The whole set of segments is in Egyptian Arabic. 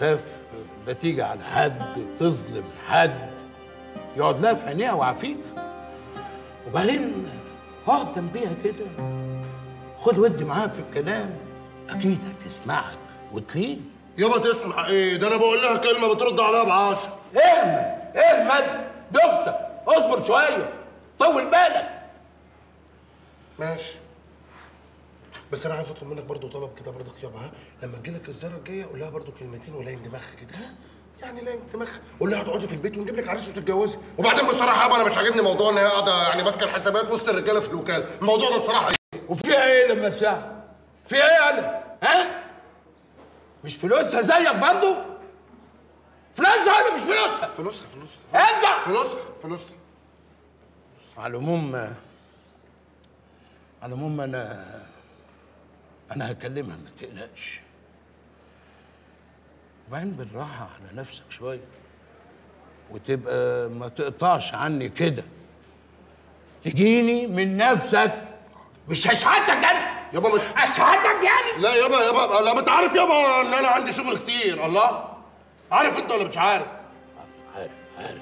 تخاف لا تيجي على حد تظلم حد يقعد لها في عينيها وعافيتها وبعدين اقعد جنبيها كده خد ودي معاها في الكلام اكيد هتسمعك وتلين يابا تسمع ايه ده انا بقول لها كلمه بترد عليها بعشر اهمد اهمد دي اختك اصبر شويه طول بالك ماشي بس انا عايز اطلب منك برضو طلب كده برضك يابا ها لما تجيلك الزياره الجايه قول لها برضو كلمتين ولاين دماغها كده ها يعني لاين دماغها قول لها هتقعدي في البيت ونجيب لك عريس وتتجوزي وبعدين بصراحه يابا انا مش عاجبني موضوع ان هي قاعده يعني ماسكه الحسابات وسط الرجاله في الوكاله الموضوع ده بصراحه وفيها ايه لما تساعد فيها ايه انا ها مش فلوسها زيك برضو فلوسها ولا مش فلوسها فلوسها فلوسها انت فلوسها فلوسها على العموم على العموم انا انا هكلمها ما تقلقش وبعدين بالراحه على نفسك شويه وتبقى ما تقطعش عني كده تجيني من نفسك مش هشحتك انا يابا مت... اشحتك يعني لا يابا يابا لا ما انت عارف يابا ان انا عندي شغل كتير الله عارف انت ولا مش عارف عارف عارف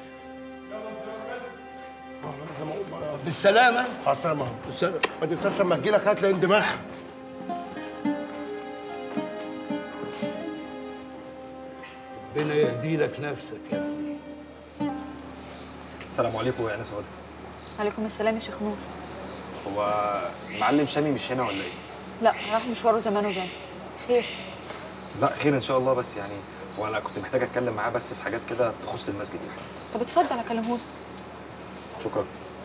اه لازم اقول بقى بالسلامه عسامة بالسلامه ما تنساش لما تجيلك هات لين دماغها ربنا يهدي لك نفسك يا ابني السلام عليكم يا انس هدى عليكم السلام يا شيخ نور هو المعلم شامي مش هنا ولا ايه؟ لا راح مشواره زمان وجاي خير لا خير ان شاء الله بس يعني وانا كنت محتاج اتكلم معاه بس في حاجات كده تخص المسجد يعني طب اتفضل اكلمه لك شكرا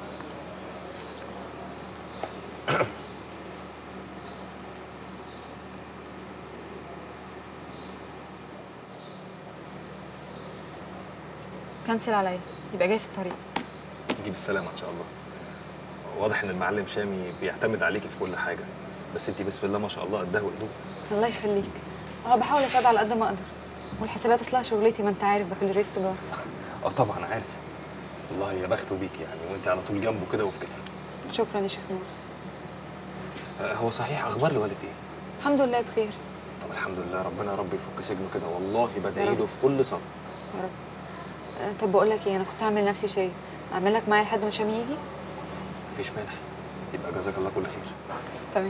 كنسل عليا يبقى جاي في الطريق يجي بالسلامه ان شاء الله واضح ان المعلم شامي بيعتمد عليكي في كل حاجه بس انت بسم الله ما شاء الله قدها وقدود الله يخليك اه بحاول اساعد على قد ما اقدر والحسابات اصلها شغلتي ما انت عارف بكالوريوس تجاره اه طبعا عارف والله يا بخته بيك يعني وانت على طول جنبه كده وفي كتفه شكرا يا شيخ نور آه، هو صحيح اخبار الوالد ايه؟ الحمد لله بخير طب الحمد لله ربنا يا رب يفك سجنه كده والله بدعي يا رب. له في كل صلاه يا رب آه، طب بقول لك ايه انا كنت هعمل لنفسي شاي اعمل لك معايا لحد ما شامي يجي مفيش مانع يبقى جزاك الله كل خير تمام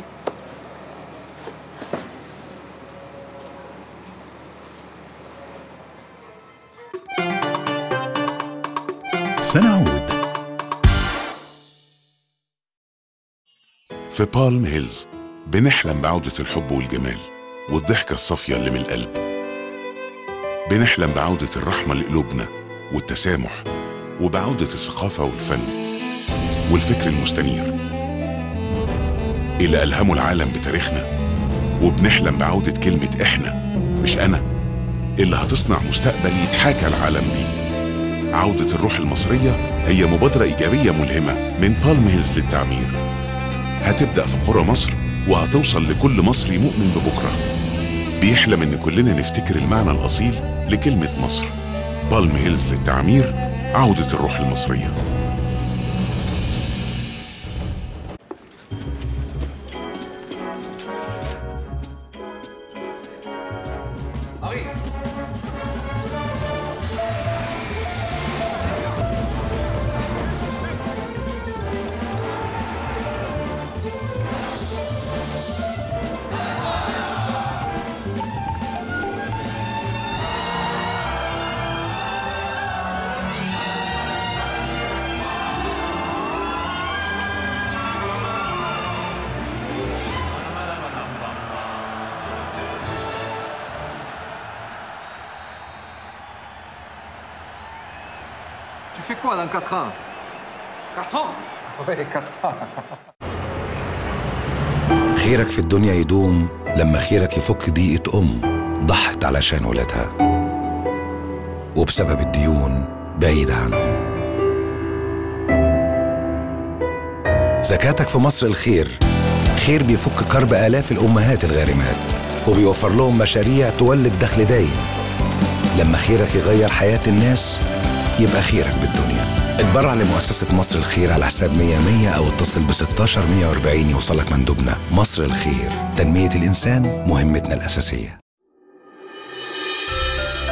سنعود في بالم هيلز بنحلم بعودة الحب والجمال والضحكة الصافية اللي من القلب بنحلم بعودة الرحمة لقلوبنا والتسامح وبعودة الثقافة والفن والفكر المستنير اللي ألهموا العالم بتاريخنا وبنحلم بعودة كلمة إحنا مش أنا اللي هتصنع مستقبل يتحاكى العالم بيه عودة الروح المصرية هي مبادرة إيجابية ملهمة من بالم هيلز للتعمير هتبدأ في قرى مصر وهتوصل لكل مصري مؤمن ببكرة بيحلم إن كلنا نفتكر المعنى الأصيل لكلمة مصر بالم هيلز للتعمير عودة الروح المصرية Tu fais quoi dans 4 ans 4 ans Oui, 4 ans. خيرك في الدنيا يدوم لما خيرك يفك ضيقة أم ضحت علشان ولادها وبسبب الديون بعيدة عنهم زكاتك في مصر الخير خير بيفك كرب آلاف الأمهات الغارمات وبيوفر لهم مشاريع تولد دخل دايم لما خيرك يغير حياة الناس يبقى خيرك بالدنيا اتبرع لمؤسسة مصر الخير على حساب 100 100 أو اتصل ب 16 140 يوصلك مندوبنا مصر الخير تنمية الإنسان مهمتنا الأساسية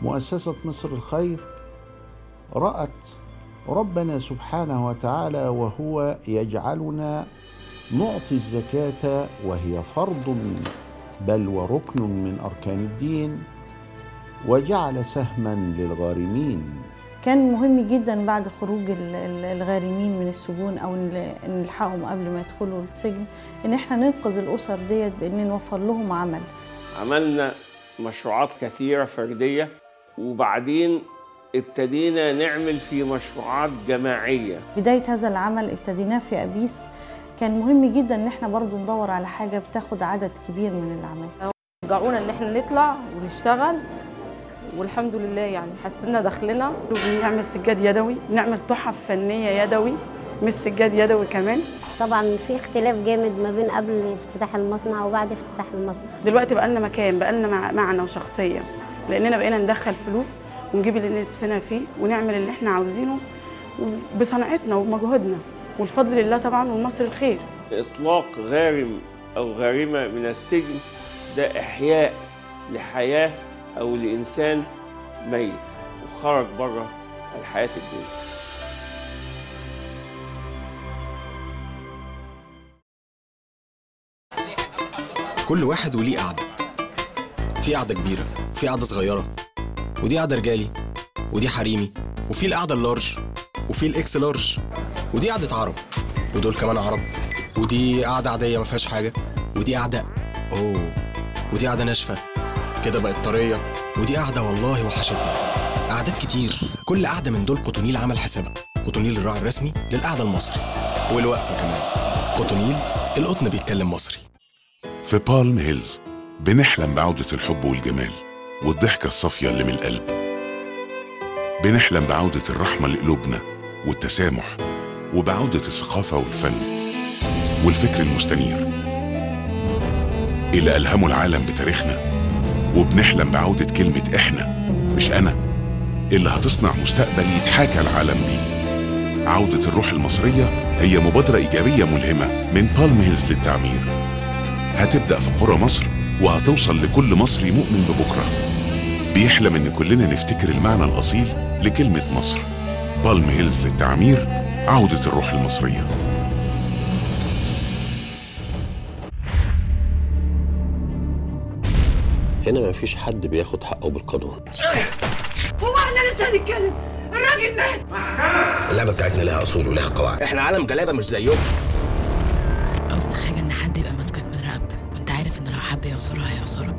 مؤسسة مصر الخير رأت ربنا سبحانه وتعالى وهو يجعلنا نعطي الزكاة وهي فرض بل وركن من أركان الدين وجعل سهما للغارمين كان مهم جدا بعد خروج ال- ال- الغارمين من السجون او نل- نلحقهم قبل ما يدخلوا السجن ان احنا ننقذ الاسر ديت بان نوفر لهم عمل عملنا مشروعات كثيرة فردية وبعدين ابتدينا نعمل في مشروعات جماعية بدايه هذا العمل ابتديناه في ابيس كان مهم جدا ان احنا برضو ندور على حاجه بتاخد عدد كبير من العمل شجعونا ان احنا نطلع ونشتغل والحمد لله يعني حسنا دخلنا بنعمل سجاد يدوي بنعمل تحف فنيه يدوي مش سجاد يدوي كمان طبعا في اختلاف جامد ما بين قبل افتتاح المصنع وبعد افتتاح المصنع دلوقتي بقى لنا مكان بقى لنا مع- معنى وشخصيه لاننا بقينا ندخل فلوس ونجيب اللي نفسنا فيه ونعمل اللي احنا عاوزينه بصنعتنا وبمجهودنا والفضل لله طبعا ومصر الخير إطلاق غارم أو غارمة من السجن ده إحياء لحياة أو لإنسان ميت وخرج بره الحياة الدنيا كل واحد وليه قعدة في قعدة كبيرة في قعدة صغيرة ودي قعدة رجالي ودي حريمي وفي القعدة اللارج وفي الاكس لارج ودي قعدة عرب ودول كمان عرب ودي قعدة عادية ما فيهاش حاجة ودي قعدة اوه ودي قعدة ناشفة كده بقت طرية ودي قعدة والله وحشتنا قعدات كتير كل قعدة من دول قطنيل عمل حسابها قطنيل الراعي الرسمي للقعدة المصري والوقفة كمان قطنيل القطن بيتكلم مصري في بالم هيلز بنحلم بعودة الحب والجمال والضحكة الصافية اللي من القلب بنحلم بعودة الرحمة لقلوبنا والتسامح وبعودة الثقافة والفن والفكر المستنير اللي ألهموا العالم بتاريخنا وبنحلم بعودة كلمة إحنا مش أنا اللي هتصنع مستقبل يتحاكى العالم بيه عودة الروح المصرية هي مبادرة إيجابية ملهمة من بالم هيلز للتعمير هتبدأ في قرى مصر وهتوصل لكل مصري مؤمن ببكرة بيحلم إن كلنا نفتكر المعنى الأصيل لكلمة مصر بالم هيلز للتعمير عودة الروح المصرية هنا مفيش حد بياخد حقه بالقانون هو احنا لسه هنتكلم الراجل مات اللعبة بتاعتنا لها أصول ولها قواعد احنا عالم جلابة مش زيهم أوسخ حاجة إن حد يبقى ماسكك من رقبتك وأنت عارف إن لو حب يعصرها هيعصرها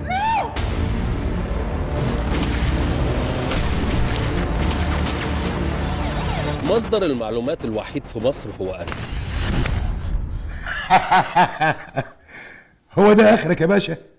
مصدر المعلومات الوحيد في مصر هو أنا هو ده اخرك يا باشا